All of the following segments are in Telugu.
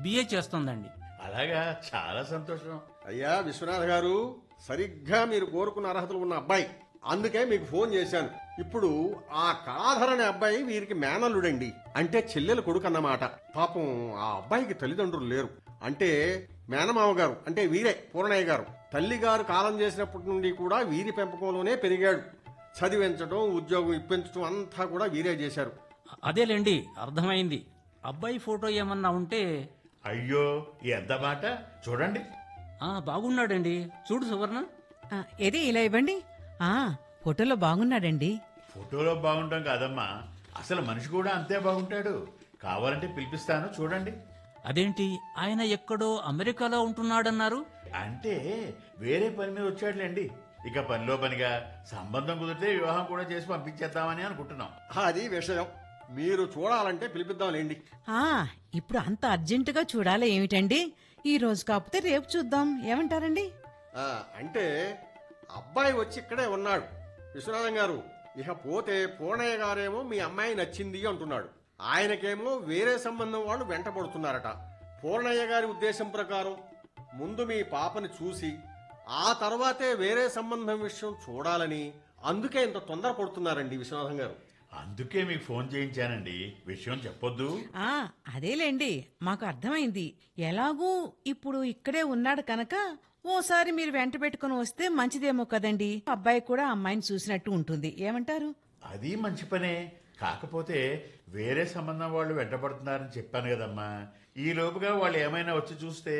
బిఏ చేస్తోందండి అలాగా చాలా సంతోషం అయ్యా విశ్వనాథ్ గారు సరిగ్గా మీరు కోరుకున్న అర్హతలు ఉన్న అబ్బాయి అందుకే మీకు ఫోన్ చేశాను ఇప్పుడు ఆ కళాధర్ అనే అబ్బాయి వీరికి మేనల్లుడండి అంటే చెల్లెల కొడుకు అన్నమాట పాపం ఆ అబ్బాయికి తల్లిదండ్రులు లేరు అంటే మేనమామ గారు అంటే వీరే పూర్ణయ్య గారు తల్లి గారు కాలం చేసినప్పటి నుండి కూడా వీరి పెంపకంలోనే పెరిగాడు చదివించడం ఉద్యోగం ఇప్పించడం అంతా కూడా వీరే చేశారు అదేలేండి అర్థమైంది అబ్బాయి ఫోటో ఏమన్నా ఉంటే అయ్యో ఎంత మాట చూడండి ఆ బాగున్నాడండి చూడు సువర్ణ ఆ, ఏది ఇలా ఇవ్వండి ఆ ఫోటోలో బాగున్నాడండి ఫోటోలో బాగుంటాం కాదమ్మా అసలు మనిషి కూడా అంతే బాగుంటాడు కావాలంటే పిలిపిస్తాను చూడండి అదేంటి ఆయన ఎక్కడో అమెరికాలో ఉంటున్నాడన్నారు అంటే వేరే పని మీద వచ్చాడులేండి ఇక పనిలో పనిగా సంబంధం కుదిరితే వివాహం కూడా చేసి పంపించేద్దామని అనుకుంటున్నాం అది విషయం మీరు చూడాలంటే పిలిపిద్దాంలేండి ఆ ఇప్పుడు అంత అర్జెంటుగా చూడాలి ఏమిటండి ఈ రోజు కాకపోతే రేపు చూద్దాం ఏమంటారండి ఆ, అంటే అబ్బాయి వచ్చి ఇక్కడే ఉన్నాడు విశ్వనాథం గారు ఇక పోతే పూర్ణయ్య గారేమో మీ అమ్మాయి నచ్చింది అంటున్నాడు ఆయనకేమో వేరే సంబంధం వాళ్ళు వెంటబడుతున్నారట పూర్ణయ్య గారి ఉద్దేశం ప్రకారం ముందు మీ పాపని చూసి ఆ తర్వాతే వేరే సంబంధం విషయం చూడాలని అందుకే ఇంత తొందరపడుతున్నారండి విశ్వనాథం గారు అందుకే మీకు ఫోన్ చేయించానండి విషయం చెప్పొద్దు ఆ అదేలేండి మాకు అర్థమైంది ఎలాగూ ఇప్పుడు ఇక్కడే ఉన్నాడు కనుక ఓసారి మీరు వెంట పెట్టుకుని వస్తే మంచిదేమో కదండి అబ్బాయి కూడా అమ్మాయిని చూసినట్టు ఉంటుంది ఏమంటారు అది మంచి పనే కాకపోతే వేరే సంబంధం వాళ్ళు వెంటబడుతున్నారని చెప్పాను కదమ్మా ఈ లోపుగా వాళ్ళు ఏమైనా వచ్చి చూస్తే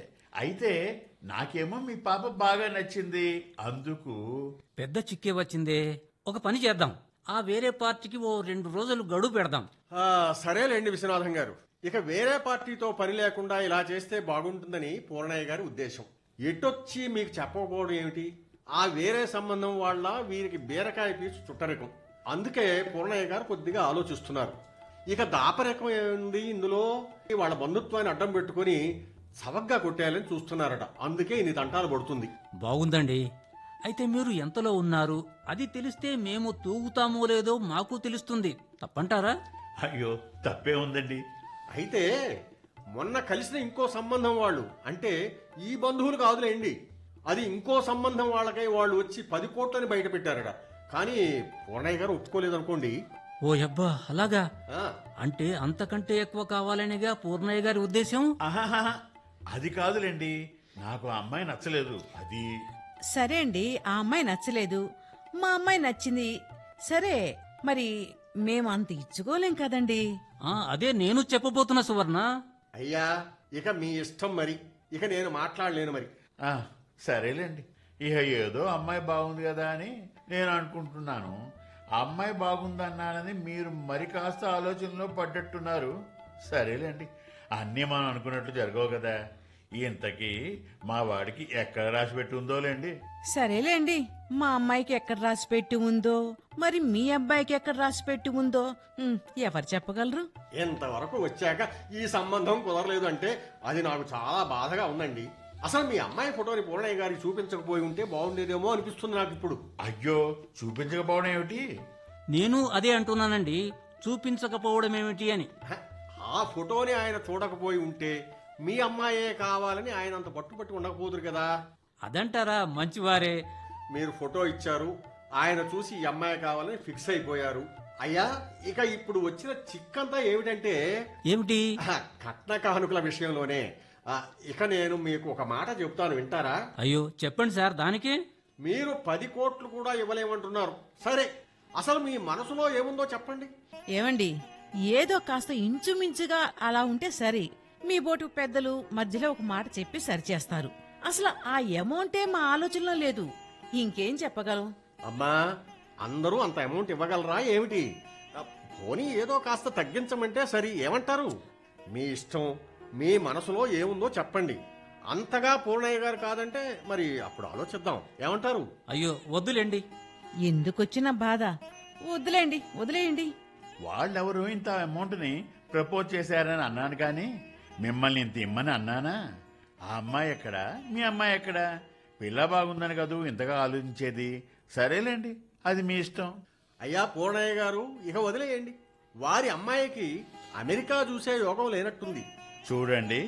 అయితే నాకేమో మీ పాప బాగా నచ్చింది అందుకు పెద్ద చిక్కే వచ్చిందే ఒక పని చేద్దాం ఆ వేరే పార్టీకి ఓ రెండు రోజులు గడువు పెడదాం ఆ, సరేలేండి విశ్వనాథం గారు ఇక వేరే పార్టీతో పని లేకుండా ఇలా చేస్తే బాగుంటుందని పూర్ణయ్య గారి ఉద్దేశం ఎటొచ్చి మీకు చెప్పకపోవడం ఏమిటి ఆ వేరే సంబంధం వాళ్ళ వీరికి బీరకాయ పీచు చుట్టరికం అందుకే పూర్ణయ్య గారు కొద్దిగా ఆలోచిస్తున్నారు ఇక దాపరికం ఏముంది ఇందులో వాళ్ళ బంధుత్వాన్ని అడ్డం పెట్టుకుని సవగ్గా కొట్టేయాలని చూస్తున్నారట అందుకే ఇన్ని తంటాలు పడుతుంది బాగుందండి అయితే మీరు ఎంతలో ఉన్నారు అది తెలిస్తే మేము తూగుతామో లేదో మాకు తెలుస్తుంది తప్పంటారా అయ్యో తప్పే ఉందండి అయితే మొన్న కలిసిన ఇంకో సంబంధం వాళ్ళు అంటే ఈ బంధువులు కాదులేండి అది ఇంకో సంబంధం వాళ్ళకై వాళ్ళు వచ్చి పది కోట్లని బయట పెట్టారట కానీ పూర్ణయ్య గారు ఒప్పుకోలేదనుకోండి ఓ అబ్బా అలాగా ఆ, అంటే అంతకంటే ఎక్కువ కావాలనేగా పూర్ణయ్య గారి ఉద్దేశం ఆహాహా అది కాదులేండి నాకు ఆ అమ్మాయి నచ్చలేదు అది సరే అండి ఆ అమ్మాయి నచ్చలేదు మా అమ్మాయి నచ్చింది సరే మరి మేము అంత ఇచ్చుకోలేం కదండి ఆ అదే నేను చెప్పబోతున్నా సువర్ణ అయ్యా ఇక మీ ఇష్టం మరి ఇక నేను మాట్లాడలేను మరి ఆ, సరేలేండి ఇక ఏదో అమ్మాయి బాగుంది కదా అని నేను అనుకుంటున్నాను ఆ అమ్మాయి బాగుందన్నానని మీరు మరి కాస్త ఆలోచనలో పడ్డట్టున్నారు సరేలేండి అన్నీ మనం అనుకున్నట్లు జరగవు కదా ఇంతకీ మా వాడికి ఎక్కడ రాసి పెట్టి ఉందోలేండి సరేలేండి మా అమ్మాయికి ఎక్కడ రాసి పెట్టి ఉందో మరి మీ అబ్బాయికి ఎక్కడ రాసి పెట్టి ఉందో ఉమ్, ఎవరు చెప్పగలరు ఇంతవరకు వచ్చాక ఈ సంబంధం కుదరలేదు అంటే అది నాకు చాలా బాధగా ఉందండి అసలు మీ అమ్మాయి ఫోటోని పూర్ణయ్య గారికి చూపించకపోయి ఉంటే బాగుండేదేమో అనిపిస్తుంది నాకు ఇప్పుడు అయ్యో చూపించకపోవడం ఏమిటి నేను అదే అంటున్నానండి చూపించకపోవడం ఏమిటి అని హ, ఆ ఫోటోని ఆయన చూడకపోయి ఉంటే మీ అమ్మాయే కావాలని ఆయన అంత పట్టుపట్టి ఉండకపోదురు కదా అదంటారా మంచివారే మీరు ఫోటో ఇచ్చారు ఆయన చూసి ఈ అమ్మాయి కావాలని ఫిక్స్ అయిపోయారు అయ్యా ఇక ఇప్పుడు వచ్చిన చిక్కంతా ఏమిటంటే ఏమిటి ఆ, కట్న కానుకల విషయంలోనే ఆ, ఇక నేను మీకు ఒక మాట చెప్తాను వింటారా అయ్యో చెప్పండి సార్ దానికే మీరు పది కోట్లు కూడా ఇవ్వలేమంటున్నారు సరే అసలు మీ మనసులో ఏముందో చెప్పండి ఏమండి ఏదో కాస్త ఇంచుమించుగా అలా ఉంటే సరే మీ బోటు పెద్దలు మధ్యలో ఒక మాట చెప్పి సరిచేస్తారు అసలు ఆ అమౌంటే మా ఆలోచనలో లేదు ఇంకేం చెప్పగలం అమ్మా అందరూ అంత అమౌంట్ ఇవ్వగలరా ఏమిటి ఆ, పోనీ ఏదో కాస్త తగ్గించమంటే సరి ఏమంటారు మీ ఇష్టం మీ మనసులో ఏముందో చెప్పండి అంతగా పూర్ణయ్య గారు కాదంటే మరి అప్పుడు ఆలోచిద్దాం ఏమంటారు అయ్యో వద్దులేండి ఎందుకొచ్చిన బాధ వదిలేండి వదిలేయండి వాళ్ళెవరు ఇంత అమౌంట్ని ప్రపోజ్ చేశారని అన్నాను కానీ మిమ్మల్ని ఇంత ఇమ్మని అన్నానా ఆ అమ్మాయి ఎక్కడ మీ అమ్మాయి ఎక్కడ పిల్ల బాగుందని కదూ ఇంతగా ఆలోచించేది సరేలేండి అది మీ ఇష్టం అయ్యా పూర్ణయ్య గారు ఇక వదిలేయండి వారి అమ్మాయికి అమెరికా చూసే యోగం లేనట్టుంది చూడండి